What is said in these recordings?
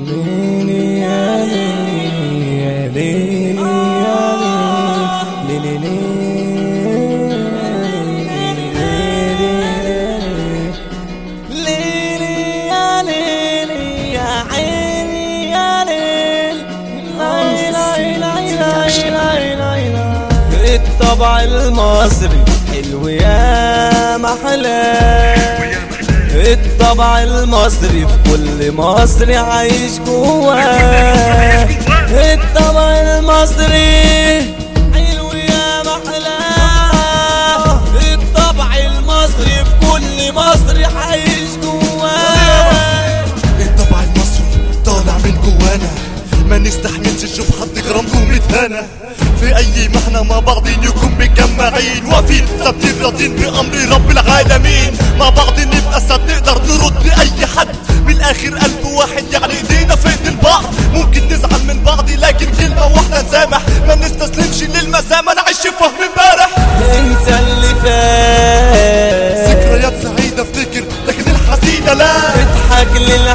ليلي يا ليلي يا ليلي يا ليلي ليلي ليلي يا ليلي يا عيني يا ليل لا لا لا لا لا لا الطبع المصري حلو يا محلاه الطبع المصري في كل مصري عايش جواه الطبع المصري حلو يا محلاه الطبع المصري في كل مصري عايش جواه الطبع المصري طالع من جوانا ما نستحملش نشوف حد جرامكم متهانة في اي مهنة مع بعضين يكون متجمعين واقفين ثابتين راضين بامر رب العالمين مع بعض نبقى سد نقدر نرد اي حد من الاخر قلب واحد يعني ايدينا في ايد البعض ممكن نزعل من بعض لكن كلمة واحدة نسامح ما نستسلمش للمسامة نعيش في فهم امبارح انسى اللي فات ذكريات سعيدة افتكر لكن الحزينة لا اضحك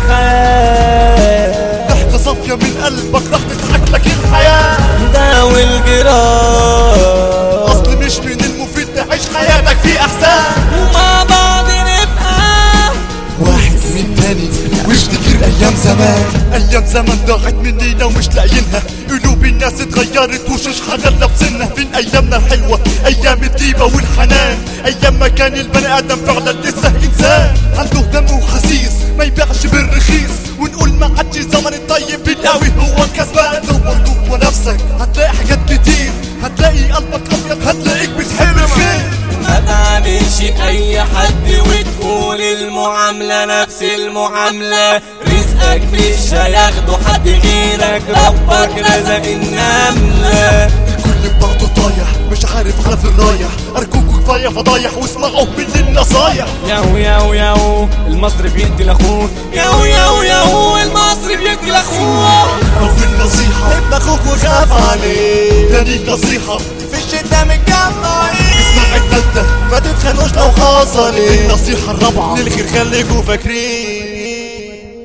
للحياة ضحكة صافية من قلبك راح تضحك لك الحياة داوي الجراح اصل مش من المفيد تعيش حياتك في احسان ومع بعض نبقى واحد من تاني وافتكر ايام زمان ايام زمان ضاعت منينا ومش لاقيينها قلوب الناس اتغيرت وشوش حجر لابسينها فين ايامنا الحلوه ايام الطيبه والحنان ايام ما كان البني ادم فعلا لسه انسان عنده دم وحسيس ما يبيعش بالرخيص ونقول ما عادش زمن الطيب بالقوي هو الكسبان دور جوه نفسك هتلاقي حاجات كتير هتلاقي قلبك ابيض هتلاقيك بتحب الخير ما تعاملش اي حد وتقول المعاملة نفس المعاملة رزقك مش هياخده حد غيرك ربك رزق النملة الكل ببعضه طايح مش عارف على في الرايح ارجوكوا كفايه فضايح واسمعوا مني النصايح ياو ياو ياو المصري بيقتل اخوه ياو ياو ياو المصري بيقتل اخوه اول نصيحه ابن اخوك وخاف عليه تاني نصيحه في الشتا متجمعين اسمع التالتة ما تتخانقوش لو حصل النصيحة الرابعة للخير خليكوا فاكرين